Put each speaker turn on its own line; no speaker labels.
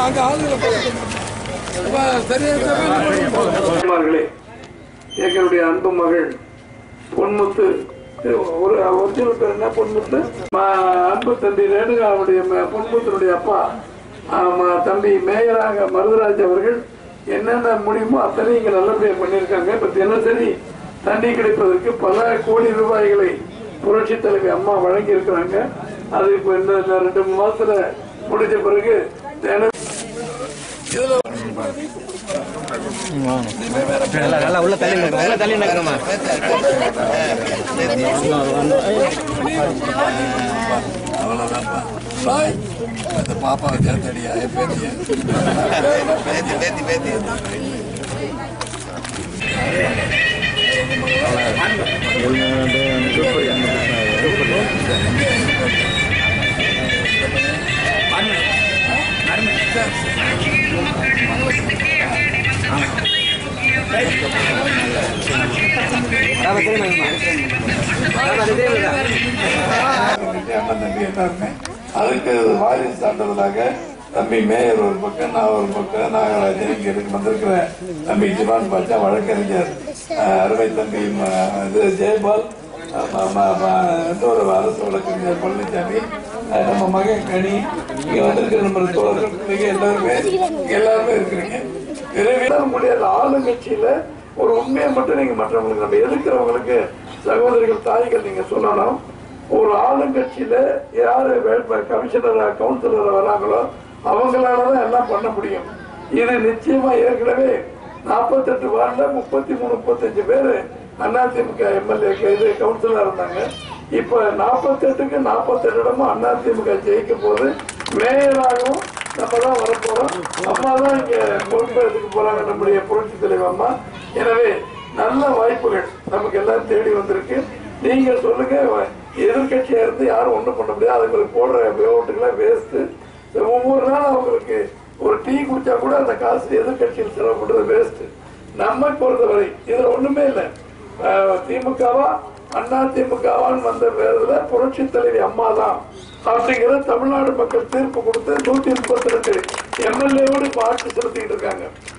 அங்க ஆளுகளை பார்த்துட்டு அப்ப சரியா
தாய்மார்களே எங்களுடைய அன்பு மகள் பொன்முத்து ஒரு ஒரிஜினல் பேர் என்ன பொன்முத்து ம- அன்பு தம்பி ரேணுகாவுடைய ம- பொன்முத்தினுடைய அப்பா ஆமா, தம்பி மேயராக மருதராஜ் அவர்கள் என்னென்ன முடியுமோ அத்தனை இங்க நல்லபடியா பண்ணியிருக்காங்க இப்ப தினசரி தண்ணி கிடைப்பதற்கு பல கோடி ரூபாய்களை புரட்சி தலைவி அம்மா வழங்கி இருக்கிறாங்க அது இப்ப இந்த இந்த ரெண்டு மூணு மாசத்துல முடிஞ்ச பிறகு தினம்
நல்லா உள்ள தள்ளி நிற்க உள்ள தள்ளி நிற்கமா
அவ்வளவுதான்ப்பா பாய் அந்த பாப்பாவை சேர்த்தடியா என் பேத்திய
பேத்தி பேத்தி பேத்தி
அண்ணன் தம்பி எல்லாருமே அதுக்கு வாரிசு சான்றதாக தம்பி மேயர் ஒரு பக்கம் நான் ஒரு பக்கம் நாகராஜன் இங்க இருக்கு வந்திருக்கிற தம்பி ஜிவான் பாட்சா வழக்கறிஞர் அஹ், அருமை தம்பி ம- இது ஜெயபால் அஹ், ம- ம- ம- இன்னொரு அரசு வழக்கறிஞர் பழனிசாமி அஹ், நம்ம மகன் கனி இங்க வந்திருக்கிற நம்ம தோழர்கள் பிள்ளைங்க எல்லாருமே எல்லாருமே இருக்கிறீங்க விரைவில் முடியாத ஆளுங்கட்சியில ஒரு உண்மையை மட்டும் நீங்க மற்றவங்களுக்கு நம்ம எதிர்க்கிறவங்களுக்கு சகோதரிகள் தாய்கள் நீங்க சொல்லணும் ஒரு ஆளுங்கட்சியில யாரு கமிஷனரா கவுன்சிலரா வராங்களோ அவங்களாலதான் எல்லாம் பண்ண முடியும் இது நிச்சயமா ஏற்கனவே நாற்பத்தெட்டு வார்டுல முப்பத்தி மூணு முப்பத்தஞ்சு பேரு அதிமுக எம்எல்ஏ இது கவுன்சிலரா இருந்தாங்க இப்ப நாற்பத்தெட்டுக்கு நாற்பத்தெட்டு இடமும் அதிமுக ஜெயிக்க போது மேயராகவும் நம்ம தான் வரப்போறோம் அம்மா தான் இங்க பொறுப்பெடுத்துக்க போறாங்க நம்முடைய புரட்சி தலைவர் அம்மா எனவே நல்ல வாய்ப்புகள் நமக்கு எல்லாம் தேடி வந்திருக்கு நீங்க சொல்லுங்க எதிர்கட்சியா இருந்து யாரும் ஒண்ணும் பண்ண முடியாது அதுங்களுக்கு போடுற ஓட்டுக்கெல்லாம் வேஸ்ட் ஒவ்வொரு நாள் அவங்களுக்கு ஒரு டீ குடிச்சா கூட அந்த காசு எதிர்கட்சியில் செலவு பண்றது வேஸ்ட் நம்மை பொறுத்தவரை இதுல ஒண்ணுமே இல்லை அஹ், திமுகவா அண்ணா திமுகவான்னு வந்த பேர்ல புரட்சி தலைவி அம்மா தான் அப்படிங்கிற தமிழ்நாடு மக்கள் தீர்ப்பு கொடுத்து நூத்தி முப்பத்தி ரெண்டு எம்எல்ஏவோடு இப்ப ஆட்சி செலுத்திட்டு இருக்காங்க